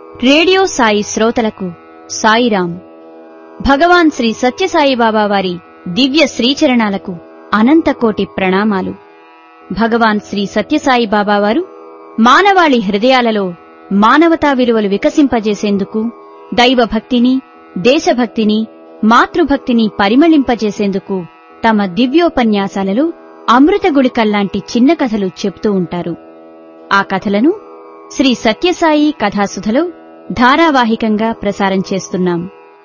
radio Sai శ్రోతలకు సాయిరాం భగవాన్ శ్రీ సత్యసాయి బాబా వారి దివ్య శ్రీచరణాలకు అనంతకోటి ప్రణామాలు భగవాన్ శ్రీ సత్యసాయి బాబా వారు మానవాళి హృదయాలలో మానవతా విలువలు వికసింపజేసేందుకు దైవభక్తిని దేశభక్తిని మాతృభక్తిని పరిమళింపజేసేందుకు తమ దివ్యోపన్యాసాలలో అమృత గుళికల్లాంటి చిన్న కథలు చెప్తూ ఉంటారు ఆ కథలను శ్రీ సత్యసాయి కథాసుధలో ధారావాహికంగా ప్రసారం చేస్తున్నాం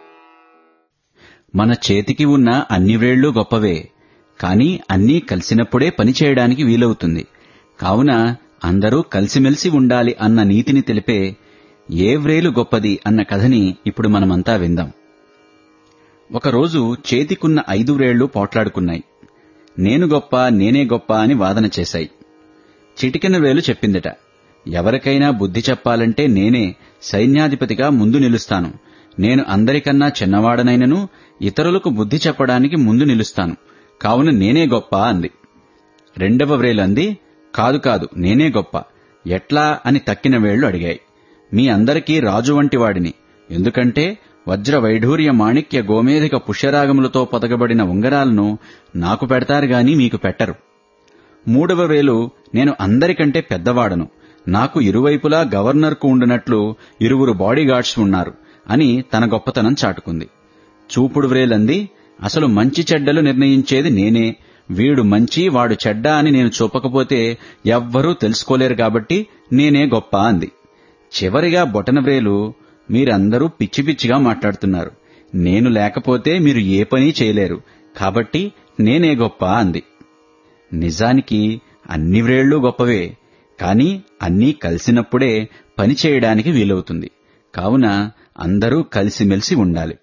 మన చేతికి ఉన్న అన్ని వ్రేళ్లు గొప్పవే కాని అన్నీ కలిసినప్పుడే పనిచేయడానికి వీలవుతుంది కావున అందరూ కలిసిమెలిసి ఉండాలి అన్న నీతిని తెలిపే ఏ వ్రేలు గొప్పది అన్న కథని ఇప్పుడు మనమంతా విందాం ఒకరోజు చేతికున్న ఐదు వ్రేళ్లు పోట్లాడుకున్నాయి నేను గొప్ప నేనే గొప్ప అని వాదన చేశాయి చిటికెన వేలు చెప్పిందట ఎవరికైనా బుద్ధి చెప్పాలంటే నేనే సైన్యాధిపతిగా ముందు నిలుస్తాను నేను అందరికన్నా చిన్నవాడనైనను ఇతరులకు బుద్ధి చెప్పడానికి ముందు నిలుస్తాను కావున నేనే గొప్ప అంది రెండవ వ్రేలు అంది కాదు కాదు నేనే గొప్ప ఎట్లా అని తక్కిన వేళ్లు అడిగాయి మీ అందరికీ రాజు వంటి వాడిని ఎందుకంటే వజ్ర వైఢూర్య మాణిక్య గోమేధిక పుష్యరాగములతో పొదగబడిన ఉంగరాలను నాకు పెడతారు గాని మీకు పెట్టరు మూడవ వేలు నేను అందరికంటే పెద్దవాడను నాకు ఇరువైపులా గవర్నర్కు ఉండినట్లు ఇరువురు బాడీగార్డ్స్ ఉన్నారు అని తన గొప్పతనం చాటుకుంది చూపుడు వ్రేలంది అసలు మంచి చెడ్డలు నిర్ణయించేది నేనే వీడు మంచి వాడు చెడ్డ అని నేను చూపకపోతే ఎవ్వరూ తెలుసుకోలేరు కాబట్టి నేనే గొప్ప అంది చివరిగా బొటనవ్రేలు మీరందరూ పిచ్చి పిచ్చిగా మాట్లాడుతున్నారు నేను లేకపోతే మీరు ఏ పని చేయలేరు కాబట్టి నేనే గొప్ప అంది నిజానికి అన్ని వ్రేళ్లు గొప్పవే కాని అన్నీ కలిసినప్పుడే పని చేయడానికి వీలవుతుంది కావున అందరూ కలిసిమెలిసి ఉండాలి